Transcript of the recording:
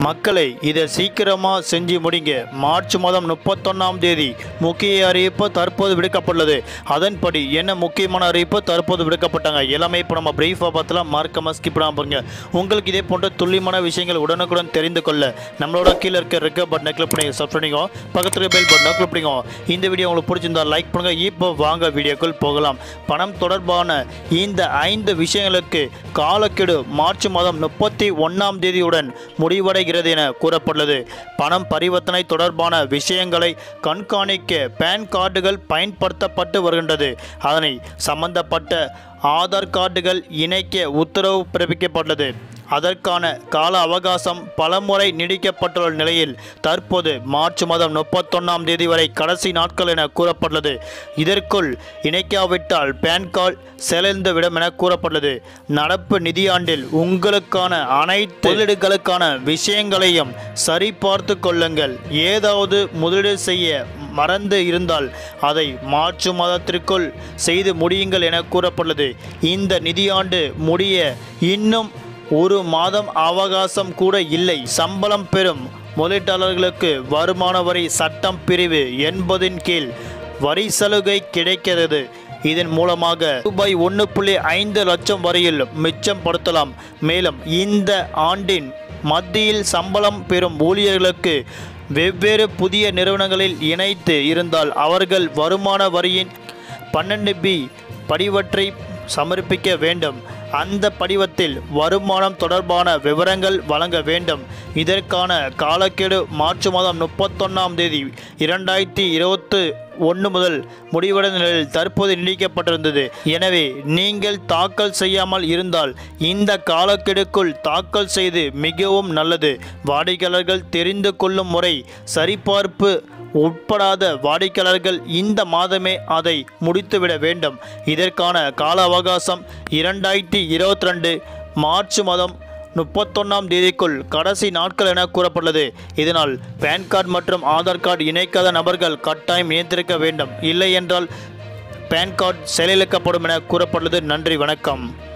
மக்களை இதை சீக்கிரமாக செஞ்சு முடிங்க மார்ச் மாதம் முப்பத்தொன்னாம் தேதி முக்கிய அறிவிப்பு தற்போது விடுக்கப்பட்டுள்ளது அதன்படி என்ன முக்கியமான அறிவிப்பு தற்போது விடுக்கப்பட்டாங்க எல்லாமே இப்போ நம்ம பிரீஃபாக பார்த்தலாம் மார்க்கமாக ஸ்கிப் பண்ணாம பாருங்க உங்களுக்கு இதே போன்ற துல்லியமான விஷயங்கள் உடனுக்குடன் தெரிந்து கொள்ள நம்மளோட கீழே இருக்க ரெக்க பட்டனை கிளிக் பண்ணி சப்ஸ்கிரைப் பண்ணிக்கோ பக்கத்தில் பெல் பட்டனை கிளிக் பண்ணிக்கோ இந்த வீடியோ உங்களுக்கு பிடிச்சிருந்தா லைக் பண்ணுங்க இப்போ வாங்க வீடியோக்குள் போகலாம் பணம் தொடர்பான இந்த ஐந்து விஷயங்களுக்கு காலக்கெடு மார்ச் மாதம் முப்பத்தி ஒன்றாம் தேதியுடன் முடிவடைகிறது என கூறப்பட்டுள்ளது பணம் பரிவர்த்தனை தொடர்பான விஷயங்களை கண்காணிக்க பேன் கார்டுகள் பயன்படுத்தப்பட்டு வருகின்றது அதனை சம்பந்தப்பட்ட ஆதார் கார்டுகள் இணைக்க உத்தரவு பிறப்பிக்கப்பட்டுள்ளது அதற்கான கால அவகாசம் பலமுறை நீடிக்கப்பட்டுள்ள நிலையில் தற்போது மார்ச் மாதம் முப்பத்தொன்னாம் தேதி வரை கடைசி நாட்கள் என கூறப்பட்டுள்ளது இதற்குள் இணைக்காவிட்டால் பேன் கார்டு செயலிழந்துவிடும் என கூறப்பட்டுள்ளது நடப்பு நிதியாண்டில் உங்களுக்கான அனைத்து முதலீடுகளுக்கான விஷயங்களையும் சரிபார்த்து கொள்ளுங்கள் ஏதாவது முதலீடு செய்ய மறந்து இருந்தால் அதை மார்ச் மாதத்திற்குள் செய்து முடியுங்கள் என கூறப்பட்டுள்ளது இந்த நிதியாண்டு முடிய இன்னும் ஒரு மாதம் அவகாசம் கூட இல்லை சம்பளம் பெறும் முதலீட்டாளர்களுக்கு வருமான வரி சட்டம் பிரிவு எண்பதின் கீழ் வரி சலுகை கிடைக்கிறது இதன் மூலமாக ரூபாய் ஒன்று புள்ளி ஐந்து லட்சம் வரையில் மிச்சம் படுத்தலாம் மேலும் இந்த ஆண்டின் மத்தியில் சம்பளம் பெறும் ஊழியர்களுக்கு வெவ்வேறு புதிய நிறுவனங்களில் இணைத்து இருந்தால் அவர்கள் வருமான வரியின் பன்னெண்டு பி படிவற்றை சமர்ப்பிக்க வேண்டும் அந்த படிவத்தில் வருமானம் தொடர்பான விவரங்கள் வழங்க வேண்டும் இதற்கான காலக்கெடு மார்ச் மாதம் முப்பத்தொன்னாம் தேதி இரண்டாயிரத்தி இருபத்து ஒன்று முதல் முடிவடைந்த நிலையில் தற்போது நீடிக்கப்பட்டிருந்தது எனவே நீங்கள் தாக்கல் செய்யாமல் இருந்தால் இந்த காலக்கெடுக்குள் தாக்கல் செய்து மிகவும் நல்லது வாடிக்கையாளர்கள் தெரிந்து கொள்ளும் முறை சரிபார்ப்பு உட்படாத வாடிக்கையாளர்கள் இந்த மாதமே அதை முடித்துவிட வேண்டும் இதற்கான கால அவகாசம் இரண்டாயிரத்தி இருபத்தி ரெண்டு மார்ச் மாதம் முப்பத்தொன்னாம் தேதிக்குள் கடைசி நாட்கள் என கூறப்பட்டுள்ளது இதனால் பேன் கார்டு மற்றும் ஆதார் கார்டு இணைக்காத நபர்கள் கட்டாயம் இணைத்திருக்க வேண்டும் இல்லை என்றால் பேன் கார்டு செயலிழக்கப்படும் என கூறப்பட்டுள்ளது நன்றி வணக்கம்